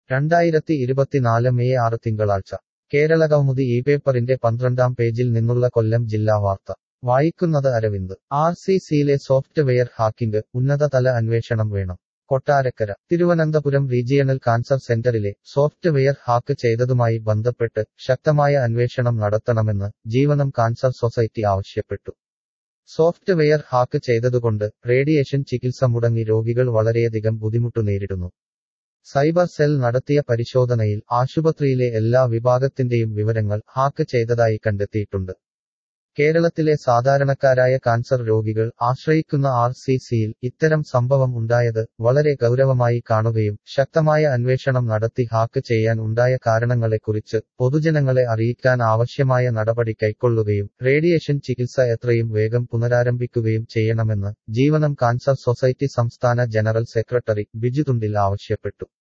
രണ്ടായിരത്തി ഇരുപത്തിനാല് മെയ് ആറ് തിങ്കളാഴ്ച കേരള കൗമുദി ഈ പേപ്പറിന്റെ പന്ത്രണ്ടാം പേജിൽ നിന്നുള്ള കൊല്ലം ജില്ലാ വാർത്ത വായിക്കുന്നത് അരവിന്ദ് ആർ സി സിയിലെ സോഫ്റ്റ്വെയർ ഹാക്കിംഗ് ഉന്നതതല അന്വേഷണം വേണം കൊട്ടാരക്കര തിരുവനന്തപുരം റീജിയണൽ കാൻസർ സെന്ററിലെ സോഫ്റ്റ്വെയർ ഹാക്ക് ചെയ്തതുമായി ബന്ധപ്പെട്ട് ശക്തമായ അന്വേഷണം നടത്തണമെന്ന് ജീവനം കാൻസർ സൊസൈറ്റി ആവശ്യപ്പെട്ടു സോഫ്റ്റ്വെയർ ഹാക്ക് ചെയ്തതുകൊണ്ട് റേഡിയേഷൻ ചികിത്സ മുടങ്ങി രോഗികൾ വളരെയധികം ബുദ്ധിമുട്ടു നേരിടുന്നു സൈബർ സെൽ നടത്തിയ പരിശോധനയിൽ ആശുപത്രിയിലെ എല്ലാ വിഭാഗത്തിന്റെയും വിവരങ്ങൾ ഹാക്ക് ചെയ്തതായി കണ്ടെത്തിയിട്ടുണ്ട് കേരളത്തിലെ സാധാരണക്കാരായ കാൻസർ രോഗികൾ ആശ്രയിക്കുന്ന ആർ സി സിയിൽ ഇത്തരം സംഭവം ഉണ്ടായത് വളരെ ഗൗരവമായി കാണുകയും ശക്തമായ അന്വേഷണം നടത്തി ഹാക്ക് ചെയ്യാൻ ഉണ്ടായ കാരണങ്ങളെക്കുറിച്ച് പൊതുജനങ്ങളെ അറിയിക്കാൻ ആവശ്യമായ നടപടി കൈക്കൊള്ളുകയും റേഡിയേഷൻ ചികിത്സ എത്രയും വേഗം പുനരാരംഭിക്കുകയും ചെയ്യണമെന്ന് ജീവനം കാൻസർ സൊസൈറ്റി സംസ്ഥാന ജനറൽ സെക്രട്ടറി ബിജു തുണ്ടിൽ ആവശ്യപ്പെട്ടു